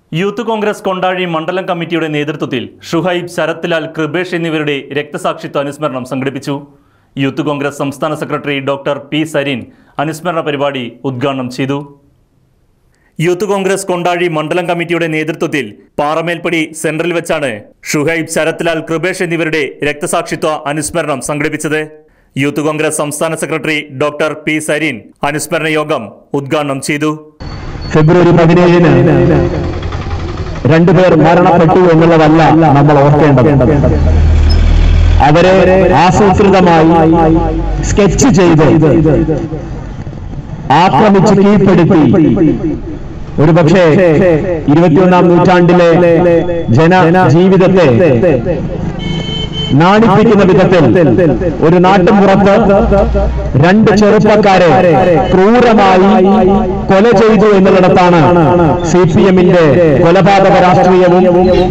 youth Congress Kondazhy മണ്ഡലം കമ്മിറ്റിയുടെ നേതൃത്വത്തിൽ ഷുഹൈബ് ശരത്ലാൽ കൃപേഷ് എന്നിവരുടെ രക്തസാക്ഷിത്വ അനുസ്മരണം സംഘടിപ്പിച്ചു യൂത്ത് കോൺഗ്രസ് സംസ്ഥാന സെക്രട്ടറി ഡോക്ടർ പി സരീൻ അനുസ്മരണ പരിപാടി ഉദ്ഘാടനം ചെയ്തു യൂത്ത് കോൺഗ്രസ് കൊണ്ടാഴി മണ്ഡലം കമ്മിറ്റിയുടെ നേതൃത്വത്തിൽ പാറമേൽപ്പടി സെൻട്രൽ വെച്ചാണ് ഷുഹൈബ് ശരത്ലാൽ കൃപേഷ് എന്നിവരുടെ രക്തസാക്ഷിത്വ അനുസ്മരണം സംഘടിപ്പിച്ചത് യൂത്ത് കോൺഗ്രസ് സംസ്ഥാന സെക്രട്ടറി ഡോക്ടർ പി സരീൻ അനുസ്മരണ യോഗം ഉദ്ഘാടനം ചെയ്തു ഫെബ്രുവരി പതിനേഴിന് രണ്ടുപേർ മരണപ്പെട്ടു എന്നുള്ളതല്ല നമ്മൾ ഓർക്കേണ്ടത് അവരെ ആസൂത്രിതമായി സ്കെച്ച് ചെയ്ത് ആക്രമിച്ച് കീഴ്പ്പെടുത്തി ഒരുപക്ഷെ ഇരുപത്തിയൊന്നാം നൂറ്റാണ്ടിലെ ജന ജീവിതത്തെ നാണിപ്പിക്കുന്ന വിധത്തിൽ ഒരു നാട്ടിൻപുറത്ത് രണ്ട് ചെറുപ്പക്കാരെ ക്രൂരമായി കൊല ചെയ്തു എന്നുള്ളിടത്താണ് സി പി എമ്മിന്റെ കൊലപാതക രാഷ്ട്രീയവും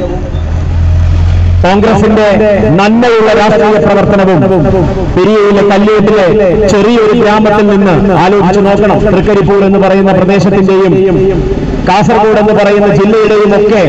കോൺഗ്രസിന്റെ നന്മയുള്ള രാഷ്ട്രീയ പ്രവർത്തനവും പെരിയയിലെ കല്ലേറ്റിലെ ചെറിയൊരു ഗ്രാമത്തിൽ നിന്ന് ആലോചിച്ചു നോക്കണം തൃക്കരിപ്പൂർ എന്ന് പറയുന്ന പ്രദേശത്തിന്റെയും കാസർഗോഡ് എന്ന് പറയുന്ന ജില്ലയുടെയും ഒക്കെ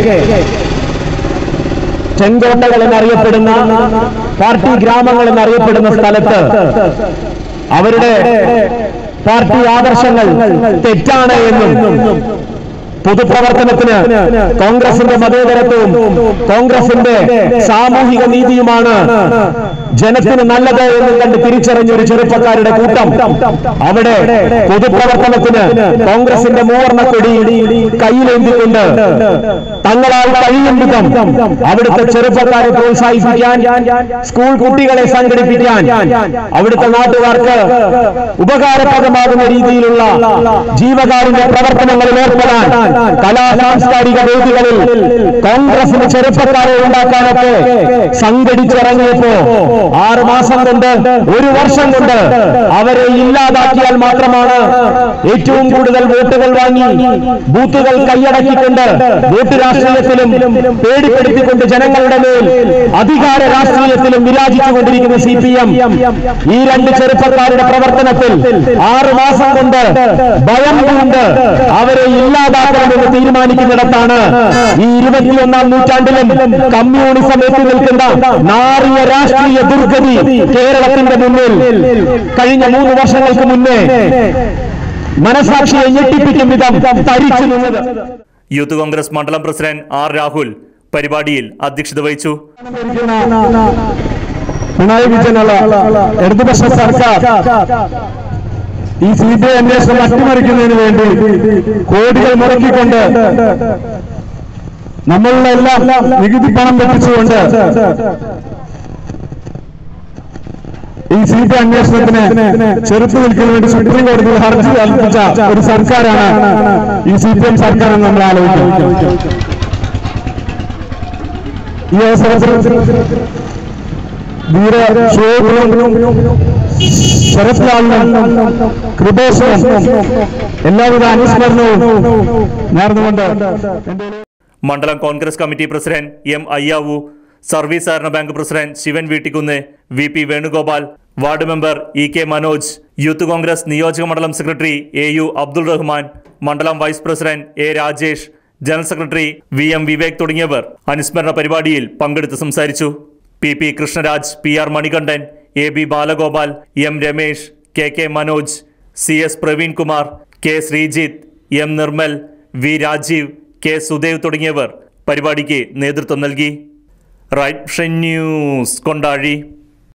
ചെങ്കോട്ടകൾ എന്നറിയപ്പെടുന്ന പാർട്ടി ഗ്രാമങ്ങൾ എന്നറിയപ്പെടുന്ന സ്ഥലത്ത് അവരുടെ പാർട്ടി ആദർശങ്ങൾ തെറ്റാണ് എന്നും പൊതുപ്രവർത്തനത്തിന് കോൺഗ്രസിന്റെ മതേതരത്വവും കോൺഗ്രസിന്റെ സാമൂഹിക നീതിയുമാണ് ജനത്തിന് നല്ലത് എന്ന് കണ്ട് തിരിച്ചറിഞ്ഞ ഒരു ചെറുപ്പക്കാരുടെ കൂട്ടം അവിടെ പൊതുപ്രവർത്തനത്തിന് കോൺഗ്രസിന്റെ മൂവർണ്ണ കൊടി കയ്യിലേന്തിക്കൊണ്ട് തങ്ങളാൽ കഴിയും വിധം അവിടുത്തെ ചെറുപ്പക്കാരെ പ്രോത്സാഹിപ്പിക്കാൻ സ്കൂൾ കുട്ടികളെ സംഘടിപ്പിക്കാൻ അവിടുത്തെ നാട്ടുകാർക്ക് ഉപകാരപ്രദമാകുന്ന രീതിയിലുള്ള ജീവകാരുണ്യ പ്രവർത്തനങ്ങളിൽ ഏർപ്പെടാൻ കലാ സാംസ്കാരിക വേദികളിൽ കോൺഗ്രസിന് ചെറുപ്പക്കാരെ ഉണ്ടാക്കാനൊക്കെ സംഘടിച്ചിറങ്ങിയപ്പോ ആറ് മാസം കൊണ്ട് ഒരു വർഷം കൊണ്ട് അവരെ ഇല്ലാതാക്കിയാൽ മാത്രമാണ് ഏറ്റവും കൂടുതൽ വോട്ടുകൾ വാങ്ങി ബൂത്തുകൾ കൈയടക്കിക്കൊണ്ട് വോട്ട് രാഷ്ട്രീയത്തിലും പേടിപ്പെടുത്തിക്കൊണ്ട് ജനങ്ങളുടെ മേൽ അധികാര രാഷ്ട്രീയത്തിലും വിരാജിച്ചുകൊണ്ടിരിക്കുന്ന സി പി എം ഈ രണ്ട് ചെറുപ്പക്കാരുടെ പ്രവർത്തനത്തിൽ ആറ് മാസം കൊണ്ട് ഭയം കൊണ്ട് അവരെ ഇല്ലാതാക്കണമെന്ന് തീരുമാനിക്കുന്നിടത്താണ് ഈ ഇരുപത്തിയൊന്നാം നൂറ്റാണ്ടിലും കമ്മ്യൂണിസം എത്തി നിൽക്കുന്ന നാറിയ രാഷ്ട്രീയ ദുർഗതി കേരളത്തിന്റെ മുന്നിൽ കഴിഞ്ഞ മൂന്ന് വർഷങ്ങൾക്ക് മുന്നേ മനസാക്ഷിയെ ഞെട്ടിപ്പിക്കും വിധം തരിച്ചു നിന്നത് യൂത്ത് കോൺഗ്രസ് മണ്ഡലം പ്രസിഡന്റ് ആർ രാഹുൽ പരിപാടിയിൽ അധ്യക്ഷത വഹിച്ചു പിണറായി വിജയനുള്ള ഇടതുപക്ഷ സർക്കാർ ഈ സി ബി ഐ അന്വേഷണം അട്ടിമറിക്കുന്നതിന് വേണ്ടി കോടികൾ മുടക്കിക്കൊണ്ട് നമ്മളുടെ എല്ലാം നികുതി പണം വെപ്പിച്ചുകൊണ്ട് ഈ സി ബി ഐ അന്വേഷണത്തിന് ചെറുത്തു നിൽക്കുന്നതിന് വേണ്ടി സുപ്രീം കോടതിയിൽ ഹർജി നൽകിച്ച ഒരു സർക്കാരാണ് ഈ സി പി എം സർക്കാർ എന്ന് നമ്മൾ ആലോചിക്കുന്നത് ഈ അവസരത്തിൽ വീര ശോഭനും ശരത്ലാലിനും കൃപേശനും എല്ലാവിധ അനുസ്മരണവും നേർന്നുകൊണ്ട് എന്റെ മണ്ഡലം Congress committee president M Ayyavu service സഹകരണ bank president Sivan Veettikkunnu V P Venugopal ward member E K Manoj youth Congress നിയോജക മണ്ഡലം secretary A U Abdul Rahman മണ്ഡലം vice president A Rajesh general secretary V M Vivek തുടങ്ങിയവർ അനുസ്മരണ പരിപാടിയിൽ പങ്കെടുത്ത് സംസാരിച്ചു P P Krishnaraj P R Manikandan A B Balagopal M Ramesh K K Manoj C S Praveen Kumar K Sreejith M Nirmal V Rajeev K Sudev തുടങ്ങിയവർ പരിപാടിക്ക് നേതൃത്വം നൽകി റൈറ്റ് ന്യൂസ് കൊണ്ടാഴി